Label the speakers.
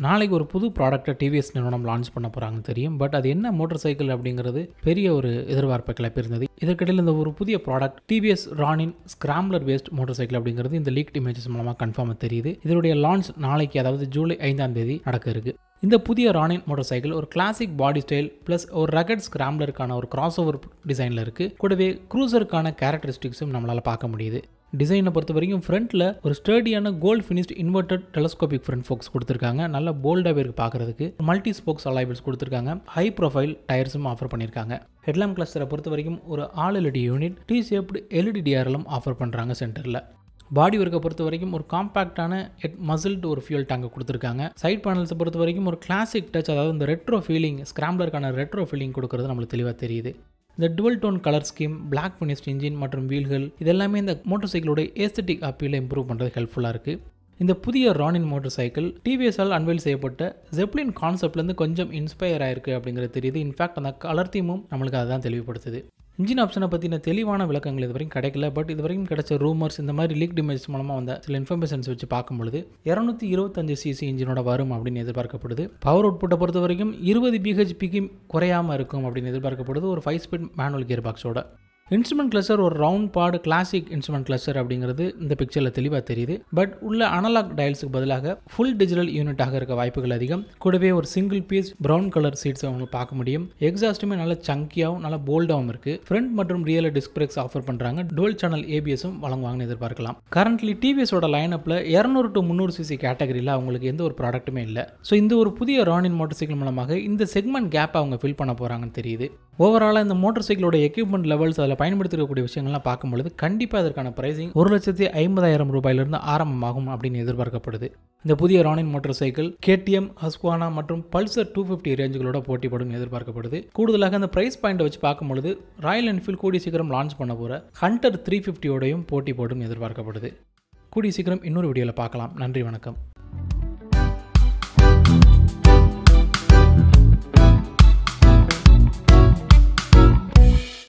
Speaker 1: நாளைக்கு ஒரு புது ப்ராடக்ட்டை டிவிஎஸ் நிறுவனம் லான்ச் பண்ண போகிறாங்கன்னு தெரியும் பட் அது என்ன மோட்டார் சைக்கிள் அப்படிங்கிறது பெரிய ஒரு எதிர்பார்ப்பை கிளப்பியிருந்தது இதற்கிடையில் இந்த ஒரு புதிய product TVS Ronin scrambler based motorcycle அப்படிங்கிறது இந்த லீக் இமேஜஸ் மூலமாக கன்ஃபார்மாக தெரியுது இதனுடைய லான்ச் நாளைக்கு அதாவது ஜூலை ஐந்தாம் தேதி நடக்க இருக்கு இந்த புதிய ரானின் மோட்டார் சைக்கிள் ஒரு கிளாசிக் பாடி ஸ்டைல் ப்ளஸ் ஒரு ரகட் ஸ்கிராம்லருக்கான ஒரு கிராஸ் ஓவர் டிசைனில் இருக்குது கூடவே க்ரூசருக்கான கேரக்டரிஸ்டிக்ஸும் நம்மளால் பார்க்க முடியுது டிசைனை பொறுத்த வரைக்கும் ஃப்ரண்ட்டில் ஒரு ஸ்டர்டியான gold finished inverted telescopic front forks கொடுத்துருக்காங்க நல்ல போல்டாகவே இருக்குது பார்க்குறதுக்கு மல்டி ஸ்போக்ஸ் அலைபிள்ஸ் கொடுத்துருக்காங்க ஹை ப்ரொஃபைல் டயர்ஸும் ஆஃபர் பண்ணியிருக்காங்க ஹெட்லாம்ப் கிளஸ்டரை பொறுத்த வரைக்கும் ஒரு all LED unit T shaped LED டிஆர்எலும் ஆஃபர் பண்ணுறாங்க சென்டரில் பாடி ஒர்க்கை பொறுத்த வரைக்கும் ஒரு காம்பாக்டான எட் மசில்டு ஒரு ஃபியூல் டேங்கை கொடுத்துருக்காங்க சைட் பேனல்ஸை பொறுத்த வரைக்கும் ஒரு கிளாசிக் டச் அதாவது இந்த ரெட்ரோ ஃபீலிங் ஸ்கிராம்லருக்கான ரெட்ரோ ஃபீலிங் கொடுக்குறது நம்மளுக்கு தெளிவாக தெரியுது இந்த dual tone colour scheme black finished engine மற்றும் வீல்கள் இதெல்லாமே இந்த மோட்டார் சைக்கிளோட ஏஸ்தட்டிக் அப்பீலை இம்ப்ரூவ் பண்ணுறது ஹெல்ப்ஃபுல்லாக இருக்குது இந்த புதிய ரானின் மோட்டார் சைக்கிள் டிவிஎஸ்ஆல் அன்வைல் செய்யப்பட்ட ஜெப்ளின் கான்செப்ட்லேருந்து கொஞ்சம் இன்ஸ்பயர் ஆயிருக்கு அப்படிங்கிறது தெரியுது இன்ஃபேக்ட் அந்த கலர் தீமும் நம்மளுக்கு அதுதான் தெளிவுபடுத்துது இன்ஜின் ஆப்ஷனை பற்றின தெளிவான விளக்கங்கள் இது வரைக்கும் கிடைக்கல பட் இது வரைக்கும் கிடைச்ச ரூமர்ஸ் இந்த மாதிரி லீக் இமேஜ் மூலமாக வந்த சில இன்ஃபர்மேஷன்ஸ் வச்சு பார்க்கும்பொழுது இரநூத்தி இருபத்தஞ்சு சிசி இன்ஜினோட வரும் அப்படின்னு எதிர்பார்க்கப்படுது பவர் அவுட்புட்டை பொறுத்த வரைக்கும் இருபது பிஹெச்பிக்கு குறையாமல் இருக்கும் அப்படின்னு எதிர்பார்க்கப்படுது ஒரு ஃபைவ் ஸ்பீட் மேனுவல் கியர் பாக்ஸோட இன்ஸ்ட்ருமெண்ட் கிளஸ்டர் ஒரு round pod classic instrument cluster அப்படிங்கிறது இந்த பிக்சரில் தெளிவாக தெரியுது பட் உள்ள அனலாக் டயல்ஸுக்கு பதிலாக ஃபுல் டிஜிட்டல் யூனிட்டாக இருக்க வாய்ப்புகள் அதிகம் கூடவே ஒரு single piece brown colour seats அவங்க பார்க்க முடியும் எக்ஸாஸ்ட்டுமே நல்ல சங்கியாகவும் நல்ல போல்டாகவும் இருக்குது ஃப்ரண்ட் மற்றும் ரியல் டிஸ்க் பிரேக்ஸ் ஆஃபர் பண்ணுறாங்க டுவல் சேனல் ஏபிஎஸும் வழங்குவாங்கன்னு எதிர்பார்க்கலாம் கரண்ட்லி டிவிஎஸோட லைனப்பில் இரநூறு டு முந்நூறு சிசி கேட்டகரியில் அவங்களுக்கு எந்த ஒரு ப்ராடக்ட்டுமே இல்லை ஸோ இந்த ஒரு புதிய ரானின் மோட்டார் சைக்கிள் மூலமாக இந்த செக்மெண்ட் கேப்பை அவங்க ஃபில் பண்ண போகிறாங்கன்னு தெரியுது ஓவராலாக இந்த மோட்டார் சைக்கிளோட எக்யூப்மெண்ட் லெவல்ஸ் அதில் பயன்படுத்தக்கூடிய விஷயங்கள்லாம் பார்க்கும்பொழுது கண்டிப்பாக அதற்கான ப்ரைஸிங் ஒரு லட்சத்தி ஐம்பதாயிரம் ரூபாயிலிருந்து ஆரம்பமாகும் அப்படின்னு எதிர்பார்க்கப்படுது இந்த புதிய Ronin motorcycle KTM Husqvarna மற்றும் பல்சர் டூ ஃபிஃப்டி ரேஞ்சுகளோட போட்டிப்படும் எதிர்பார்க்கப்படுது கூடுதலாக அந்த ப்ரைஸ் பாயிண்டை வச்சு பார்க்கும்பொழுது ராயல் என்ஃபீல்ட் கூடிய சீக்கிரம் லான்ச் பண்ண போகிற ஹண்டர் த்ரீ ஃபிஃப்டியோடையும் போட்டி போடும் எதிர்பார்க்கப்படுது கூடிய சீக்கிரம் இன்னொரு வீடியோவில் பார்க்கலாம் நன்றி வணக்கம்